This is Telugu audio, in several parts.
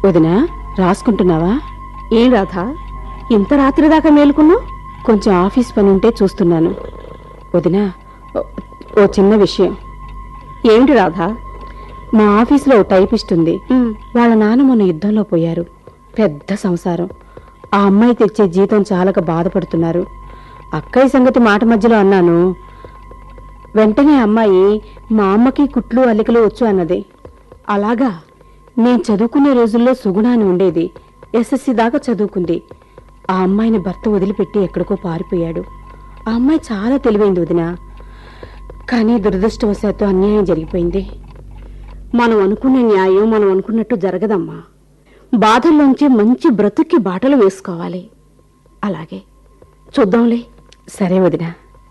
వదినా రాసుకుంటున్నావా ఏం రాధా ఇంత రాత్రి దాకా మేలుకున్నావు కొంచెం ఆఫీస్ పని ఉంటే చూస్తున్నాను వదినా ఓ- ఓ చిన్న విషయం ఏమిటి రాధా మా ఆఫీస్లో ఓ టైపిస్ట్ ఉంది వాళ్ళ నాన్న మొన్న యుద్ధంలో పోయారు పెద్ద సంసారం ఆ అమ్మాయి తెచ్చే జీతం చాలక బాధపడుతున్నారు అక్కయ్య సంగతి మాట మధ్యలో అన్నాను వెంటనే అమ్మాయి మా అమ్మకి కుట్లు అల్లికలు వచ్చు అన్నది అలాగా నేను చదువుకునే రోజుల్లో సుగుణ అని ఉండేది ఎస్ఎస్సి దాకా చదువుకుంది ఆ అమ్మాయిని భర్త వదిలిపెట్టి ఎక్కడికో పారిపోయాడు ఆ అమ్మాయి చాలా తెలివైంది వదిన కానీ దురదృష్టవశాత్తు అన్యాయం జరిగిపోయింది మనం అనుకునే న్యాయం మనం అనుకున్నట్టు జరగదమ్మా బాధల్లోంచి మంచి బ్రతుక్కి బాటలు వేసుకోవాలి అలాగే చూద్దాంలే సరే వదినా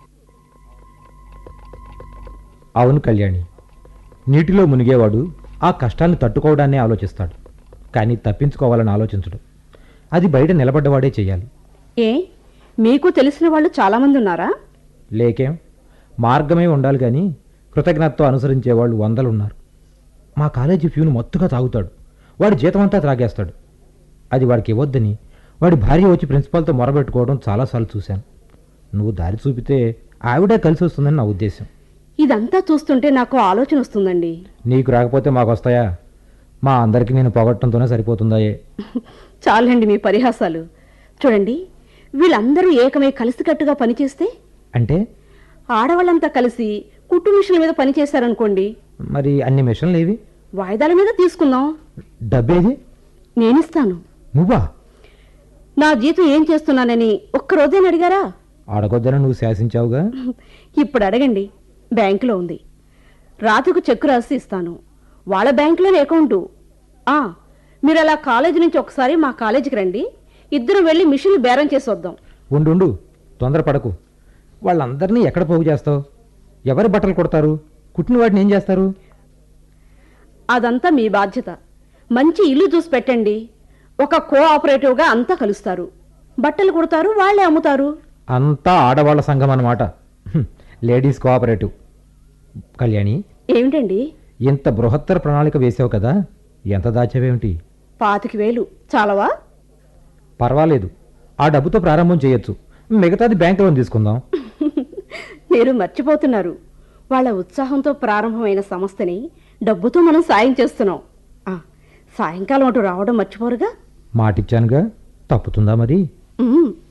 అవును కళ్యాణి నీటిలో మునిగేవాడు ఆ కష్టాన్ని తట్టుకోవడాన్ని ఆలోచిస్తాడు కానీ తప్పించుకోవాలని ఆలోచించడు అది బయట నిలబడ్డవాడే చేయాలి ఏ మీకు తెలిసిన వాళ్ళు చాలామంది ఉన్నారా లేకేం మార్గమే ఉండాలి కానీ కృతజ్ఞతతో అనుసరించేవాళ్ళు వందలున్నారు మా కాలేజీ ఫ్యూను మత్తుగా తాగుతాడు వాడి జీతమంతా త్రాగేస్తాడు అది వాడికి ఇవ్వద్దని వాడి భార్య వచ్చి ప్రిన్సిపాల్తో మొరబెట్టుకోవడం చాలాసార్లు చూశాను నువ్వు దారి చూపితే ఆవిడే కలిసి వస్తుందని నా ఉద్దేశం ఇదంతా చూస్తుంటే నాకు ఆలోచన వస్తుందండి నీకు రాకపోతే మాకు వస్తాయా మా అందరికీ నేను పొగట్టంతోనే సరిపోతుందాయే చాలండి మీ పరిహాసాలు చూడండి వీళ్ళందరూ ఏకమై కలిసికట్టుగా పనిచేస్తే అంటే ఆడవాళ్ళంతా కలిసి కుట్టు మిషన్ల మీద పనిచేశారనుకోండి మరి అన్ని మిషన్లు ఏవి వాయిదాల మీద తీసుకుందాం డబ్బేది నేనిస్తాను నువ్వా నా జీతం ఏం చేస్తున్నానని ఒక్కరోజేని అడిగారా అడగొద్దని నువ్వు శాసించావుగా ఇప్పుడు అడగండి బ్యాంకులో ఉంది రాతకు చెక్కు రాసి ఇస్తాను వాళ్ళ బ్యాంకులోనే అకౌంటు ఆ, మీరు అలా కాలేజీ నుంచి ఒకసారి మా కాలేజీకి రండి ఇద్దరు వెళ్ళి మిషన్లు బేరం చేసి వద్దాం ఉండు ఉండు తొందరపడకు వాళ్ళందరినీ ఎక్కడ పోగు చేస్తావు ఎవరి బట్టలు కొడతారు కుట్టిన వాటిని ఏం చేస్తారు అదంతా మీ బాధ్యత మంచి ఇల్లు చూసి పెట్టండి ఒక కోఆపరేటివ్గా అంతా కలుస్తారు బట్టలు కుడతారు వాళ్ళే అమ్ముతారు అంతా ఆడవాళ్ళ సంఘం అన్నమాట హ్మ్, లేడీస్ కోఆపరేటివ్ కళ్యాణి ఏమిటండి ఇంత బృహత్తర ప్రణాళిక వేసావు కదా ఎంత దాచావేమిటి పాతికి వేలు చాలవా పర్వాలేదు ఆ డబ్బుతో ప్రారంభం చేయొచ్చు మిగతాది బ్యాంక్ లోన్ తీసుకుందాం మీరు మర్చిపోతున్నారు వాళ్ళ ఉత్సాహంతో ప్రారంభమైన సంస్థని డబ్బుతో మనం సాయం చేస్తున్నాం ఆ, సాయంకాలం అటు రావడం మర్చిపోరుగా మాటిచ్చానుగా తప్పుతుందా మరి ఉమ్,